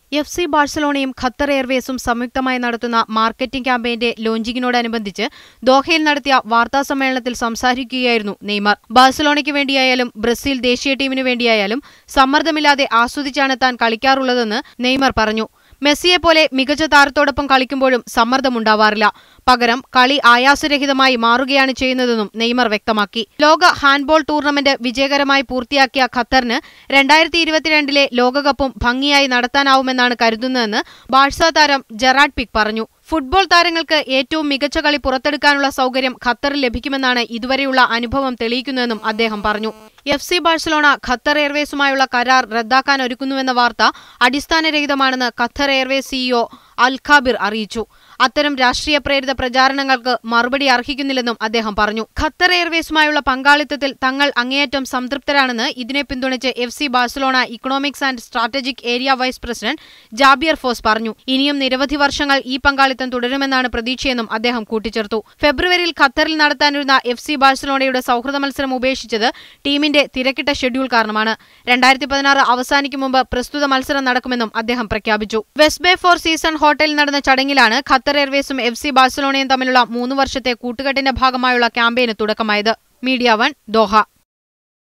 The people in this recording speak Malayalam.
എഫ് സി ബാഴ്സലോണയും ഖത്തർ എയർവേസും സംയുക്തമായി നടത്തുന്ന മാർക്കറ്റിംഗ് ക്യാമ്പയിന്റെ ലോഞ്ചിങ്ങിനോടനുബന്ധിച്ച് ദോഹയിൽ നടത്തിയ വാർത്താസമ്മേളനത്തിൽ സംസാരിക്കുകയായിരുന്നു നെയ്മർ ബാഴ്സലോണയ്ക്ക് വേണ്ടിയായാലും ബ്രസീൽ ദേശീയ ടീമിനു വേണ്ടിയായാലും സമ്മർദ്ദമില്ലാതെ ആസ്വദിച്ചാണ് താൻ കളിക്കാറുള്ളതെന്ന് നെയ്മർ പറഞ്ഞു മെസ്സിയെപ്പോലെ മികച്ച താരത്തോടൊപ്പം കളിക്കുമ്പോഴും സമ്മർദ്ദമുണ്ടാവാറില്ല പകരം കളി ആയാസരഹിതമായി മാറുകയാണ് ചെയ്യുന്നതെന്നും നെയ്മർ വ്യക്തമാക്കി ലോക ഹാൻഡ്ബോൾ ടൂർണമെന്റ് വിജയകരമായി പൂർത്തിയാക്കിയ ഖത്തറിന് രണ്ടായിരത്തി ഇരുപത്തിരണ്ടിലെ ലോകകപ്പും ഭംഗിയായി നടത്താനാവുമെന്നാണ് കരുതുന്നതെന്ന് ബാഴ്സ താരം ജെറാഡ് പിക് പറഞ്ഞു ഫുട്ബോൾ താരങ്ങൾക്ക് ഏറ്റവും മികച്ച കളി പുറത്തെടുക്കാനുള്ള സൗകര്യം ഖത്തറിൽ ലഭിക്കുമെന്നാണ് ഇതുവരെയുള്ള അനുഭവം തെളിയിക്കുന്നതെന്നും അദ്ദേഹം പറഞ്ഞു എഫ് സി ബാഴ്സലോണ ഖത്തർ എയർവേസുമായുള്ള കരാർ റദ്ദാക്കാൻ ഒരുക്കുന്നുവെന്ന വാർത്ത അടിസ്ഥാനരഹിതമാണെന്ന് Qatar Airways CEO Al Khabir അറിയിച്ചു അത്തരം രാഷ്ട്രീയ പ്രേരിത പ്രചാരണങ്ങൾക്ക് മറുപടി അർഹിക്കുന്നില്ലെന്നും അദ്ദേഹം പറഞ്ഞു ഖത്തർ എയർവേസുമായുള്ള പങ്കാളിത്തത്തിൽ തങ്ങൾ അങ്ങേയറ്റം സംതൃപ്തരാണെന്ന് ഇതിനെ പിന്തുണച്ച് F C Barcelona economics and strategic area vice president Javier Faus പറഞ്ഞു ഇനിയും നിരവധി വർഷങ്ങൾ ഈ പങ്കാളിത്തം തുടരുമെന്നാണ് പ്രതീക്ഷയെന്നും അദ്ദേഹം കൂട്ടിച്ചേർത്തു ഫെബ്രുവരിയിൽ ഖത്തറിൽ നടത്താനിരുന്ന എഫ് സി ബാഴ്സലോണയുടെ സൗഹൃദ മത്സരം ഉപേക്ഷിച്ചത് ടീമിന്റെ തിരക്കിട്ട ഷെഡ്യൂൾ കാരണമാണ് രണ്ടായിരത്തി പതിനാറ് അവസാനിക്കും മുമ്പ് പ്രസ്തുത മത്സരം നടക്കുമെന്നും അദ്ദേഹം പ്രഖ്യാപിച്ചു വെസ്റ്റ് ബേ ഫോർ സീസൺ ഹോട്ടലിൽ നടന്ന ചടങ്ങിലാണ് ഖത്തർ എയർവേസും എഫ് സി ബാഴ്സലോണയും തമ്മിലുള്ള മൂന്ന് വർഷത്തെ കൂട്ടുകെട്ടിന്റെ ഭാഗമായുള്ള ക്യാമ്പയിന് തുടക്കമായത് മീഡിയ വൺ ദോഹ